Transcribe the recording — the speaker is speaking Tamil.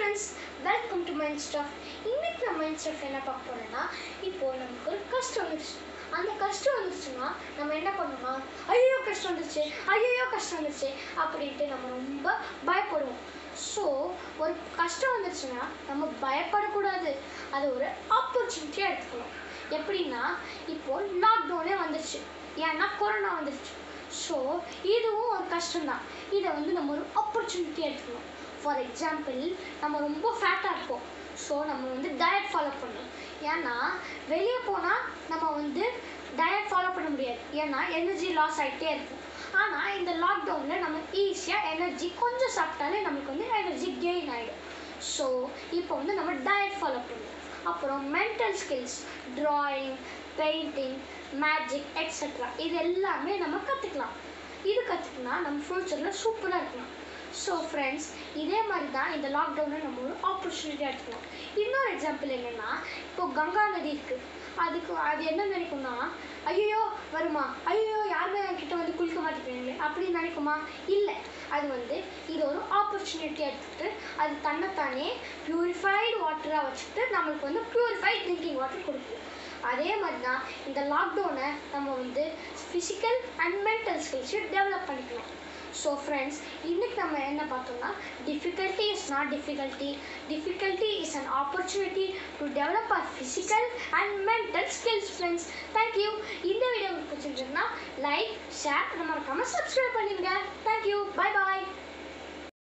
friends welcome to mind stuff இன்னைக்கு நம்ம மைண்ட் ஸ்டஃப் என்ன பார்க்க போறோம்னா இப்போ நமக்கு ஒரு கஷ்டம் வந்துருச்சு அந்த கஷ்டம் வந்துருச்சுன்னா நம்ம என்ன பண்ணணும் ஐயோ கஷ்டம் வந்துருச்சு ஐயோ கஷ்டம் வந்துருச்சு அப்படின்ட்டு நம்ம ரொம்ப பயப்படுவோம் ஸோ ஒரு கஷ்டம் வந்துருச்சுன்னா நம்ம பயப்படக்கூடாது அது ஒரு ஆப்பர்ச்சுனிட்டியாக எடுத்துக்கணும் எப்படின்னா இப்போ லாக்டவுனே வந்துருச்சு ஏன்னா கொரோனா வந்துருச்சு ஸோ இதுவும் ஒரு கஷ்டம்தான் இதை வந்து நம்ம ஒரு ஆப்பர்ச்சுனிட்டி எடுத்துக்கணும் ஃபார் எக்ஸாம்பிள் நம்ம ரொம்ப ஃபேட்டாக இருப்போம் ஸோ நம்ம வந்து டயட் ஃபாலோ பண்ணணும் ஏன்னா வெளியே போனால் நம்ம வந்து டயட் ஃபாலோ பண்ண முடியாது ஏன்னா எனர்ஜி லாஸ் ஆகிட்டே இருக்கும் ஆனால் இந்த லாக்டவுனில் நம்ம ஈஸியாக எனர்ஜி கொஞ்சம் சாப்பிட்டாலே நமக்கு வந்து எனர்ஜி கெயின் ஆகிடும் ஸோ இப்போ வந்து நம்ம டயட் ஃபாலோ பண்ணணும் அப்புறம் mental skills drawing painting magic extra இது எல்லாமே நம்ம கற்றுக்கலாம் இது கற்றுக்கினா நம்ம ஃப்யூச்சரில் சூப்பராக இருக்கலாம் ஸோ ஃப்ரெண்ட்ஸ் இதே மாதிரி தான் இந்த லாக்டவுனை நம்ம ஒரு ஆப்பர்ச்சுனிட்டியாக எடுத்துக்கலாம் இன்னொரு எக்ஸாம்பிள் என்னென்னா இப்போ கங்கா நதி இருக்குது அதுக்கு அது என்ன நினைக்கும்னா ஐயோ வருமா ஐயோ யாருமே என்கிட்ட வந்து குளிக்க மாட்டேங்கிறீங்களே அப்படின்னு நினைக்குமா இல்லை அது வந்து இது ஒரு ஆப்பர்ச்சுனிட்டி எடுத்துக்கிட்டு அது தன்னைத்தானே ப்யூரிஃபைடு வாட்டராக வச்சுட்டு நம்மளுக்கு வந்து ப்யூரிஃபைட் ட்ரிங்கிங் வாட்டர் கொடுக்குது அதே மாதிரி தான் இந்த லாக்டவுனை நம்ம வந்து ஃபிசிக்கல் அண்ட் மென்டல் ஸ்கில்ஸையும் டெவலப் பண்ணிக்கலாம் ஸோ ஃப்ரெண்ட்ஸ் இன்னைக்கு நம்ம என்ன பார்த்தோம்னா difficulty is not difficulty difficulty is an opportunity to develop our physical and mental skills friends thank you இந்த வீடியோ உங்களுக்கு பிடிச்சிருந்ததுன்னா லைக் ஷேர் மறக்காமல் சப்ஸ்கிரைப் பண்ணிடுங்க தேங்க்யூ பை பாய்